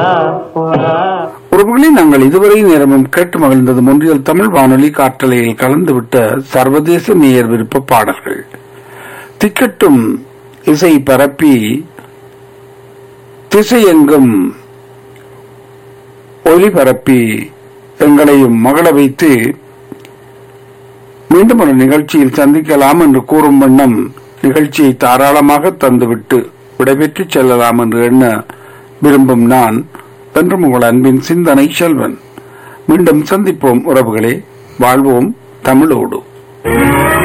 உறவுகளை நாங்கள் இதுவரை நேரமும் கேட்டு மகிழ்ந்தது ஒன்றியல் தமிழ் வானொலி காற்றலையில் கலந்துவிட்ட சர்வதேச நேயர் விருப்ப பாடல்கள் திக்கட்டும் இசை பரப்பி திசையெங்கும் ஒலிபரப்பி எங்களையும் மகள வைத்து மீண்டும் ஒரு நிகழ்ச்சியில் சந்திக்கலாம் என்று கூறும் வண்ணம் நிகழ்ச்சியை தாராளமாக தந்துவிட்டு விடைபெற்று செல்லலாம் என்று எண்ண விரும்பும் நான் என்றும் உங்கள் அன்பின் சிந்தனை செல்வன் மீண்டும் சந்திப்போம் உறவுகளே வாழ்வோம் தமிழோடு